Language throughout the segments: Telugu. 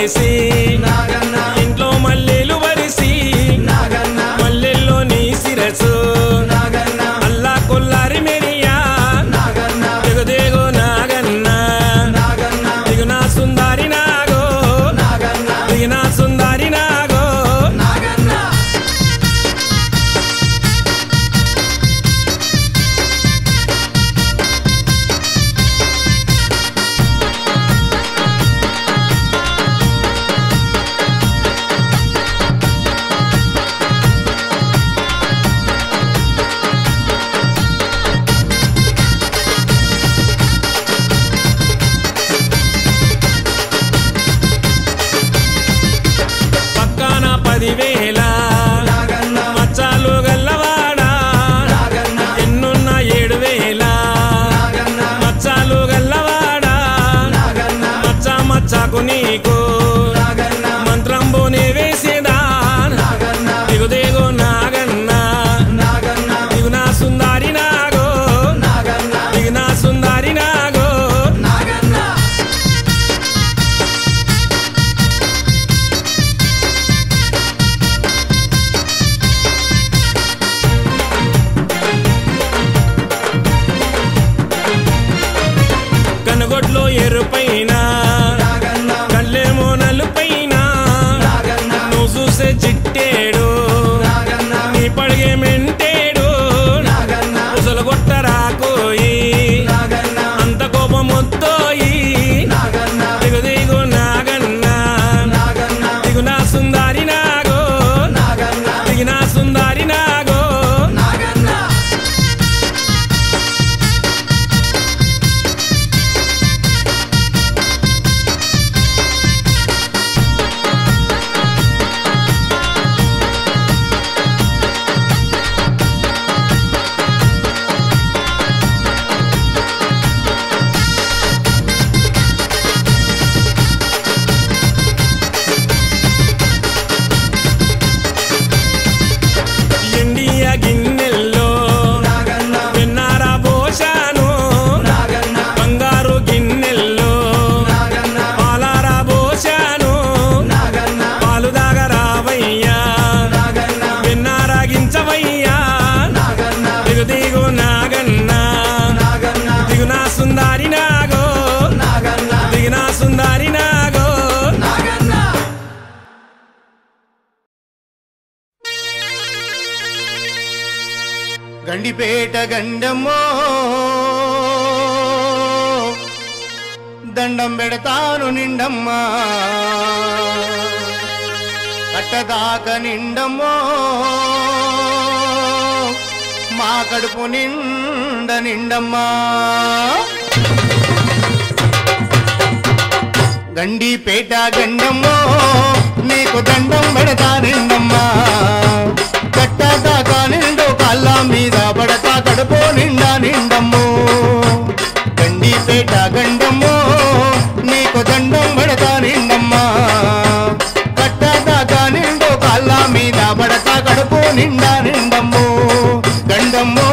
వేసి నాగన్న ఇంట్లో మల్లెలు వరిసి నాగన్న మల్లెల్లో నీ శిరసు నాగన్న అల్లా కొల్లారి మెరియా నాగన్న దిగుదేగో నాగన్న నాగన్న దిగునా సుందారి నాగో నాగన్న దిగునా సుందారి నాగో నాగన్న పక్కన పదివేల నాగన్న మచ్చాలు గల్లవాడా నాగన్న ఎన్నున్న ఏడు వేల నాగన్న మచ్చాలు గల్లవాడా నాగన్న మచ్చ మచ్చకు నీకు నాగన్న మంత్రంబోనే వేసేదా నాగన్న దిగుదేగో నాగన్న నాగన్న దిగునా సుందారి నాగో నాగన్న దిగునా సుందారి నాగో నాగన్న కనుగొడ్లో ఎరుపైన నాగన్న కళ్ళేమో నలుపైన నాగన్న నువ్వు చూసే చిట్టేడు నాగన్న నీ పడిగే మెంటేడు నాగన్న ముసలగొట్టరాకోయి నాగన్న అంత కోపమొత్తోయి నాగన్న దిగు దిగు నాగన్న నాగన్న దిగునా సుందారి నాగో నాగన్న దిగినా సుందారి నాగో నాగన్న ఎండియ గిన్నెల్లో నాగన్న విన్నారా పోషాను నాగన్న బంగారు గిన్నెల్లో నాగన్న పాలారా పోషాను నాగన్న పాలు దాగరావయ్యా నాగన్న విన్నారాగించవయ్యా నాగన్న దిగు దిగు నాగన్న నాగన్న దిగునా సుందారి నాగో నాగన్న దిగినా సుందారి నాగో నాగన్న గండిపేట గండమ్మో దండం పెడతాను నిండమ్మా కట్టదాక నిండమ్మో మా కడుపు నిండ నిండమ్మా గండిపేట గండమ్మో నీకు దండం పెడతా నిండమ్మా కట్టదాకా నిండు కళ్ళ మీద పడతా కడుపు నిండా నిండమ్మో గండిపేట గండమ్మో నీకు దండం పెడతా నిండమ్మా కట్టదాకా నిండు కళ్ళ మీద పడతా కడుపు నిండా నిండమ్మో గండమ్మో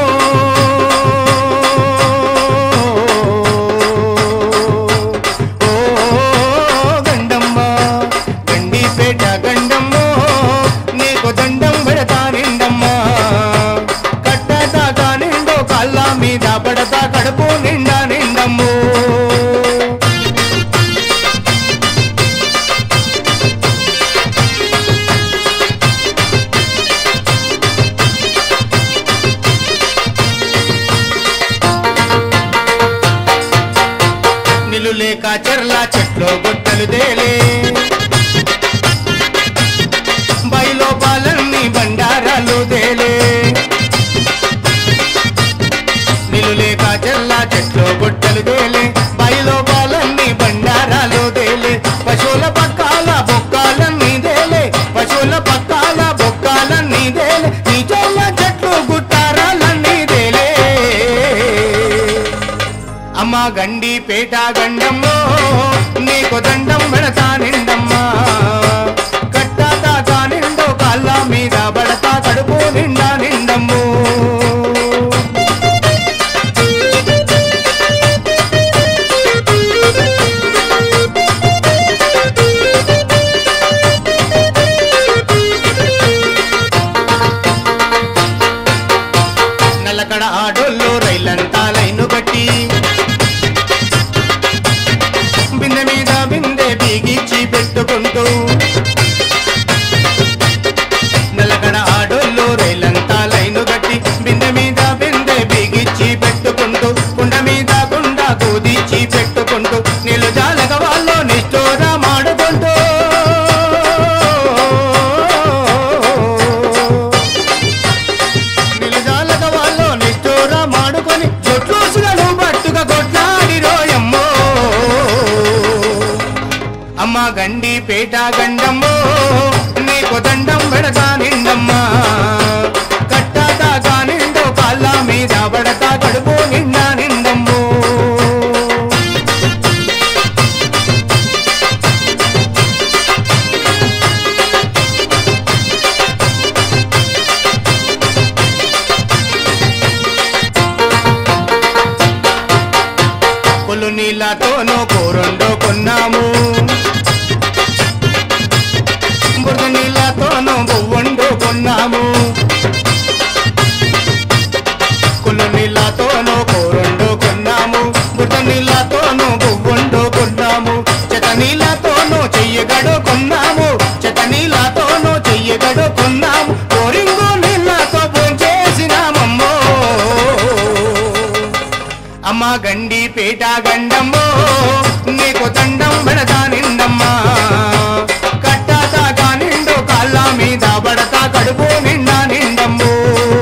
ఓ గండమ్మ గండిపేట గండమ్మ నీకు దండం పెడతా నిండమ్మ కట్టదాకా నిండో కళ్ళ మీద పడతా కడుపు నిండా నిండమ్మో నిలు లేక చెర్ల చెట్లో గుట్టలు దేలే బయలో పాలన్నీ బండారాలు దేలే నిలు లేక చెర్ల చెట్లో గుట్టలు దేలే బయలో పాలన్నీ బండారాలు దేలే పశువుల పక్కాల బొక్కాలన్నీ దేలే పశువుల పక్కాల బొక్కాలన్నీ దేలే నిజోళ్ళ చెట్లు గుట్టారాలన్నీ దేలే అమ్మ గండి పేట గండమ్మో నీకు దండం పెడతా నిండమ్మా కట్టా దాకా నిండో కాళ్ళ మీద పడతా కడుపు నిండా నిండమ్మో అమ్మ గండి పేట గండమ్మో నీకు దండం పెడతా నిండమ్మా కట్టాతా కానిండో కాళ్ళ మీద పడతా కడుపు నిండా నిండమ్మో కొలు నీళ్ళతోనో కూరండో కొన్నాము బురద నీళ్ళతోనో బొవ్వండు కొన్నాము కొలు నీళ్ళతోనో కూరండో కొన్నాము బురద నీళ్ళతోనో బొవ్వండు కొన్నాము చెత నీళ్ళతోనో చెయ్యగడు కొన్నాము చెత నీళ్ళతోనో చెయ్యగడు కొన్నాము కోరింగు నీళ్ళతో భోంచేసినామమ్మో అమ్మ గండి పేట గండమ్మో నీకు దండం పెడతా నిండమ్మా కట్టాతా కానిండో కాళ్ళ మీద పడతా కడుపు నిండా నిండమ్మో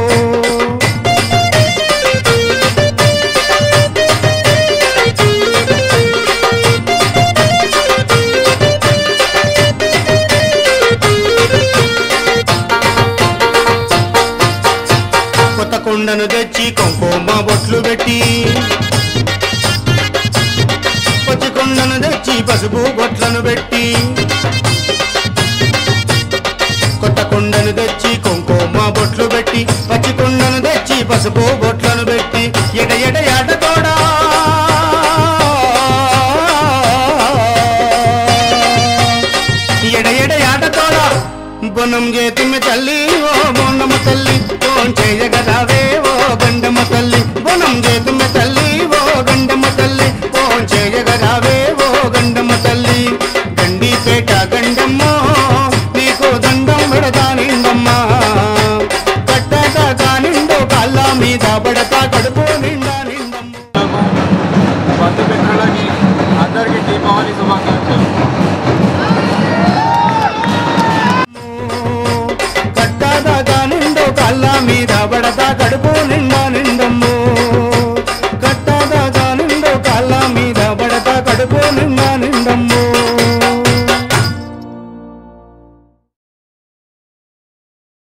కొత్త కుండను తెచ్చి కుంకుమ బొట్లు పెట్టి పచ్చి కుండను తెచ్చి పసుపు బొట్లను పెట్టి కొత్త కుండను తెచ్చి కుంకుమ బొట్లు పెట్టి పచ్చి కుండను తెచ్చి పసుపు బొట్లను పెట్టి ఎడ ఎడ ఎడ తోడా ఎడ ఎడ ఆట తోడా బొనం చేతిమి తల్లి ఓ బొన్నమ్మ తల్లి ఫోన్ చేయగలవే ఓ గండమ్మ తల్లి బొనం చేతిమి తల్లి ఓ గండమ్మ తల్లి ఫోన్ చేయగలవే